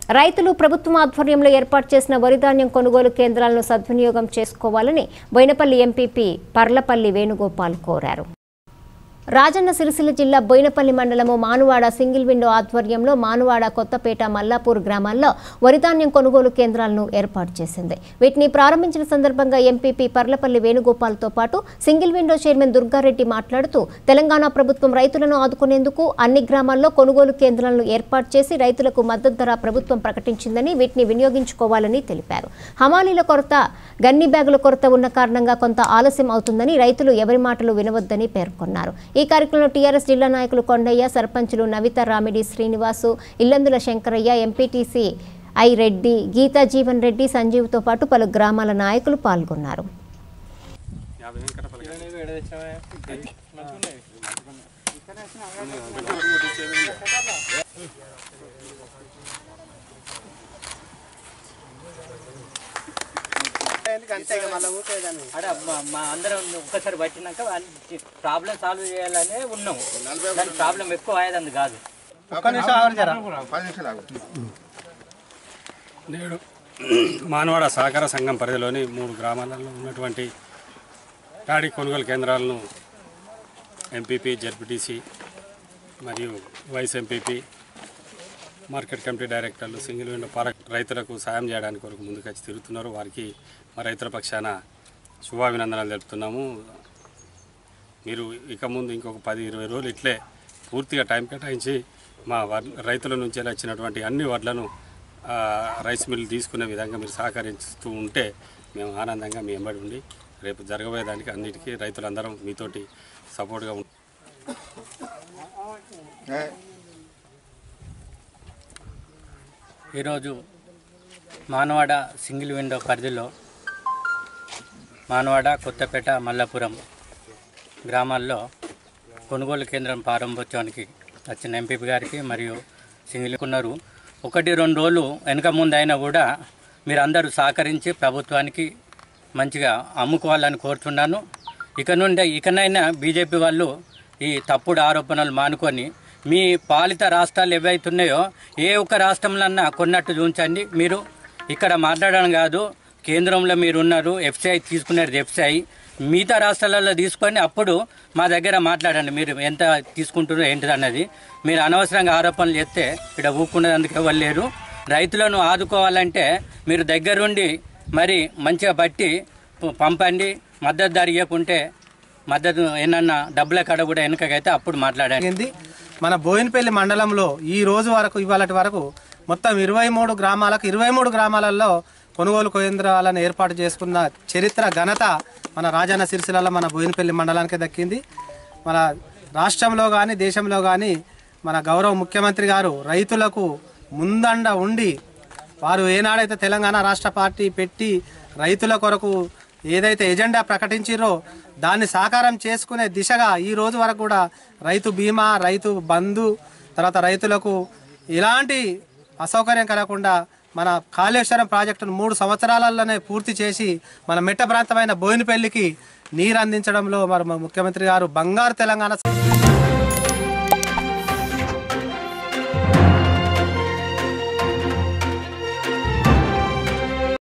రైతులు ప్రభుత్వం ఆధ్వర్యంలో ఏర్పాటు చేసిన వరి ధాన్యం కొనుగోలు కేంద్రాలను సద్వినియోగం చేసుకోవాలని బోయినపల్లి ఎంపీపీ పర్లపల్లి వేణుగోపాల్ కోరారు రాజన్న సిరిసిల్ల జిల్లా బోయినపల్లి మండలము మానువాడ సింగిల్ విండో ఆధ్వర్యంలో మానువాడ కొత్తపేట మల్లాపూర్ గ్రామాల్లో వరిధాన్యం కొనుగోలు కేంద్రాలను ఏర్పాటు చేసింది వీటిని ప్రారంభించిన సందర్భంగా ఎంపీపీ పర్లపల్లి వేణుగోపాల్తో పాటు సింగిల్ విండో చైర్మన్ దుర్గారెడ్డి మాట్లాడుతూ తెలంగాణ ప్రభుత్వం రైతులను ఆదుకునేందుకు అన్ని గ్రామాల్లో కొనుగోలు కేంద్రాలను ఏర్పాటు చేసి రైతులకు మద్దతు ధర ప్రభుత్వం ప్రకటించిందని వీటిని వినియోగించుకోవాలని తెలిపారు హమాలీల కొరత గన్ని బ్యాగుల కొరత ఉన్న కారణంగా కొంత ఆలస్యం అవుతుందని రైతులు ఎవరి మాటలు వినవద్దని పేర్కొన్నారు ఈ కార్యక్రమంలో టీఆర్ఎస్ జిల్లా నాయకులు కొండయ్య సర్పంచులు నవిత రామిడి శ్రీనివాసు ఇల్లందుల శంకరయ్య ఎంపీటీసీ ఐ రెడ్డి గీతా జీవన్ రెడ్డి సంజీవ్తో పాటు పలు గ్రామాల నాయకులు పాల్గొన్నారు అక్కడ మా- మా అందరం ఒక్కసారి పట్టినాక ప్రాబ్లం సాల్వ్ చేయాలనే ఉన్నాం దాని ప్రాబ్లం ఎక్కువ అయ్యేది కాదు నేడు మానవాడ సహకార సంఘం పరిధిలోని మూడు గ్రామాలలో ఉన్నటువంటి ప్యాడీ కొనుగోలు కేంద్రాలను ఎంపీపీ జెడ్పీటీసీ మరియు వైస్ ఎంపీపీ మార్కెట్ కమిటీ డైరెక్టర్లు సింగిల్ విండో పార్క్ రైతులకు సాయం చేయడానికి కొరకు ముందుకొచ్చి తిరుగుతున్నారు వారికి మా రైతుల పక్షాన శుభాభినందనలు తెలుపుతున్నాము మీరు ఇక ముందు ఇంకొక పది ఇరవై రోజులు ఇట్లే పూర్తిగా టైం కేటాయించి మా వడ్ రైతుల నుంచి వచ్చినటువంటి అన్ని వడ్లను ఆ, రైస్ మిల్ తీసుకునే విధంగా మీరు సహకరిస్తూ ఉంటే మేము ఆనందంగా మీ వెంబడి ఉండి రేపు జరగబోయేదానికి అన్నిటికీ రైతులందరం మీతోటి సపోర్ట్గా ఉంటాం ఈరోజు మానవాడ సింగిల్ విండో పరిధిలో మానవాడ కొత్తపేట మల్లాపురం గ్రామాల్లో కొనుగోలు కేంద్రం ప్రారంభోత్సవానికి వచ్చిన ఎంపీపీ గారికి మరియు సింగిల్ ఉన్నారు ఒకటి రెండు రోజులు వెనక ముందు అయినా కూడా మీరు అందరూ సహకరించి ప్రభుత్వానికి మంచిగా అమ్ముకోవాలని కోరుతున్నాను ఇక నుండి ఇకనైనా బీజేపీ వాళ్ళు ఈ తప్పుడు ఆరోపణలు మానుకొని మీ పాలిత రాష్ట్రాలు ఏవైతున్నాయో ఏ ఒక్క రాష్ట్రంలో కొన్నట్టు చూంచండి మీరు ఇక్కడ మాట్లాడడం కాదు కేంద్రంలో మీరు ఉన్నారు ఎఫ్సిఐ తీసుకునేది ఎఫ్సిఐ మిగతా రాష్ట్రాలలో తీసుకొని అప్పుడు మా దగ్గర మాట్లాడండి మీరు ఎంత తీసుకుంటున్నారో ఏంటిది అన్నది మీరు అనవసరంగా ఆరోపణలు చేస్తే ఇక్కడ ఊక్కునేందుకు ఎవరు లేరు రైతులను ఆదుకోవాలంటే మీరు దగ్గరుండి మరి మంచిగా బట్టి ప- పంపండి మద్దతు ధర ఇవ్వకుంటే మద్దతు ఏమన్నా డబ్బుల కాడ కూడా వెనకకైతే అప్పుడు మాట్లాడండి జరిగింది మన బోయినపల్లి మండలంలో ఈ రోజు వరకు ఇవాళ వరకు మొత్తం ఇరవై మూడు గ్రామాలకు ఇరవై మూడు గ్రామాలలో కొనుగోలు కేంద్రాలను ఏర్పాటు చేసుకున్న చరిత్ర ఘనత మన రాజన్న సిరిసిల్ల మన బోయినపల్లి మండలానికి దక్కింది మన రాష్ట్రంలో కానీ దేశంలో కానీ మన గౌరవ ముఖ్యమంత్రి గారు రైతులకు ముందండ ఉండి వారు ఏనాడైతే తెలంగాణ రాష్ట్ర పార్టీ పెట్టి రైతుల కొరకు ఏదైతే ఎజెండా ప్రకటించిరో దాన్ని సాకారం చేసుకునే దిశగా ఈ రోజు వరకు కూడా రైతు బీమా రైతు బంధు తర్వాత రైతులకు ఎలాంటి అసౌకర్యం కలగకుండా మన కాళేశ్వరం ప్రాజెక్టును మూడు సంవత్సరాలలోనే పూర్తి చేసి మన మెట్ట ప్రాంతమైన బోయినపల్లికి నీరు అందించడంలో మరి మా ముఖ్యమంత్రి గారు బంగారు తెలంగాణ